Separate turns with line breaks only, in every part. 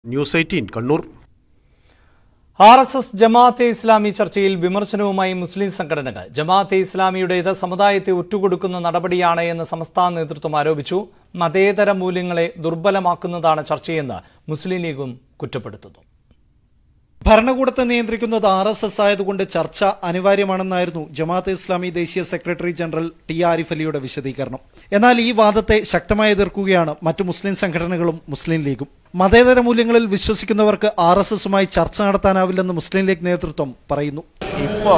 news eighteen Kannur
R S S Jamaat-e Islami ചർച്ചയിൽ വിമർശനവുമായി മുസ്ലിം സംഘടനകൾ ജമാഅത്തെ ഇസ്ലാമിയുടേത് സമുദായത്തെ ഒറ്റുകൊടുക്കുന്ന നടപടിയാണ് എന്ന് സംസ്ഥാന നേതൃത്വം ആരോപിച്ചു മതേതര മൂല്യങ്ങളെ ദുർബലമാക്കുന്നതാണ് ചർച്ചയെന്ന് മുസ്ലിം ലീഗും കുറ്റപ്പെടുത്തുന്നു
ഭരണകൂടത്തെ നിയന്ത്രിക്കുന്നത് ആർ എസ് എസ് ആയതുകൊണ്ട് ചർച്ച അനിവാര്യമാണെന്നായിരുന്നു ജമാഅത്ത് ഇസ്ലാമി ദേശീയ സെക്രട്ടറി ജനറൽ ടി ആരിഫ് അലിയുടെ വിശദീകരണം എന്നാൽ ഈ വാദത്തെ ശക്തമായി എതിർക്കുകയാണ് മറ്റു മുസ്ലിം സംഘടനകളും മുസ്ലിം ലീഗും മതേതര മൂല്യങ്ങളിൽ വിശ്വസിക്കുന്നവർക്ക് ആർ എസ് എസുമായി ചർച്ച നടത്താനാവില്ലെന്ന് മുസ്ലിം ലീഗ് നേതൃത്വം പറയുന്നു
ഇപ്പോ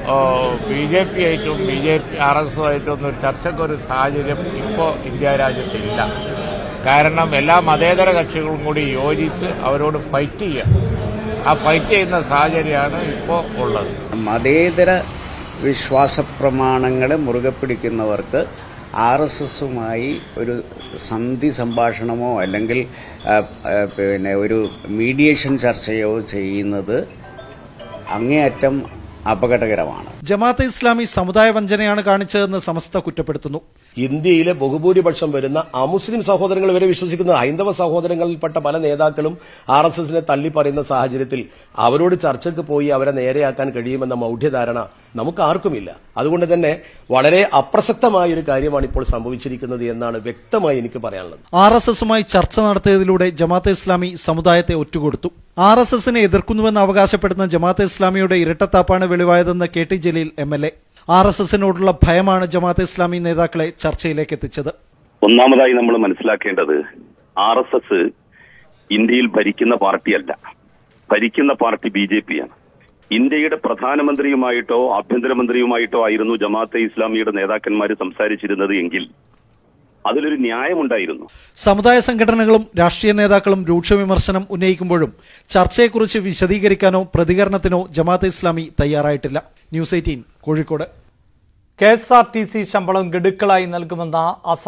ബി ജെ പി ആയിട്ടും B J P R S ആയിട്ടും ഒന്നും ഒരു ചർച്ചയ്ക്കൊരു സാഹചര്യം ഇപ്പോൾ ഇന്ത്യ രാജ്യത്തില്ല കാരണം എല്ലാ മതേതര കക്ഷികളും കൂടി യോജിച്ച് അവരോട് ഫൈറ്റ് ചെയ്യുക ആ ഫൈറ്റ് ചെയ്യുന്ന സാഹചര്യമാണ് ഇപ്പോൾ ഉള്ളത്
മതേതര വിശ്വാസ പ്രമാണങ്ങളെ മുറുകെ പിടിക്കുന്നവർക്ക് ആർ എസ് എസുമായി ഒരു സന്ധി സംഭാഷണമോ അല്ലെങ്കിൽ ആ, ആ, പിന്നെ ഒരു മീഡിയേഷൻ ചർച്ചയോ ചെയ്യുന്നത് അങ്ങേയറ്റം അപകടകരമാണ്
ജമാഅത്തെ ഇസ്ലാമി സമുദായ വഞ്ചനയാണ് കാണിച്ചതെന്ന് സമസ്ത കുറ്റപ്പെടുത്തുന്നു
ഇന്ത്യയിലെ ബഹുഭൂരിപക്ഷം വരുന്ന അമുസ്ലിം സഹോദരങ്ങൾ വരെ വിശ്വസിക്കുന്ന ഹൈന്ദവ സഹോദരങ്ങളിൽപ്പെട്ട പല നേതാക്കളും ആർ എസ് എസിനെ തള്ളിപ്പറയുന്ന സാഹചര്യത്തിൽ അവരോട് ചർച്ചയ്ക്ക് പോയി അവരെ നേരെയാക്കാൻ കഴിയുമെന്ന മൗഢ്യധാരണ നമുക്ക് ആർക്കുമില്ല അതുകൊണ്ട് തന്നെ വളരെ അപ്രസക്തമായ ഒരു കാര്യമാണ് ഇപ്പോൾ സംഭവിച്ചിരിക്കുന്നത് എന്നാണ് വ്യക്തമായി എനിക്ക് പറയാനുള്ളത്
ആർ എസ് എസുമായി ചർച്ച നടത്തിയതിലൂടെ ജമാഅത്തെ ഇസ്ലാമി സമുദായത്തെ ഒറ്റുകൊടുത്തു ആർ എസ് എസിനെ എതിർക്കുന്നുവെന്ന് അവകാശപ്പെടുന്ന ജമാഅത്തെ ഇസ്ലാമിയുടെ ഇരട്ടത്താപ്പാണ് വെളിവായതെന്ന് K T Jaleel M L A R S എസിനോടുള്ള ഭയമാണ് ജമാഅത്തെ ഇസ്ലാമി നേതാക്കളെ ചർച്ചയിലേക്ക് എത്തിച്ചത്
ഒന്നാമതായി നമ്മൾ മനസ്സിലാക്കേണ്ടത് ആർ എസ് എസ് ഇന്ത്യയിൽ ഭരിക്കുന്ന പാർട്ടിയല്ല ഭരിക്കുന്ന പാർട്ടി ബി ജെ പി ആണ് ഇന്ത്യയുടെ പ്രധാനമന്ത്രിയുമായിട്ടോ ആഭ്യന്തരമന്ത്രിയുമായിട്ടോ ആയിരുന്നു ജമാഅത്തെ ഇസ്ലാമിയുടെ നേതാക്കന്മാർ സംസാരിച്ചിരുന്നത് എങ്കിൽ അതിലൊരു ന്യായമുണ്ടായിരുന്നു
സമുദായ സംഘടനകളും രാഷ്ട്രീയ നേതാക്കളും രൂക്ഷ വിമർശനം ഉന്നയിക്കുമ്പോഴും ചർച്ചയെക്കുറിച്ച് വിശദീകരിക്കാനോ പ്രതികരണത്തിനോ ജമാഅത്തെ ഇസ്ലാമി തയ്യാറായിട്ടില്ല news eighteen Kozhikode
K S R T C ശമ്പളം ഗഡുക്കളായി നൽകുമെന്ന അസ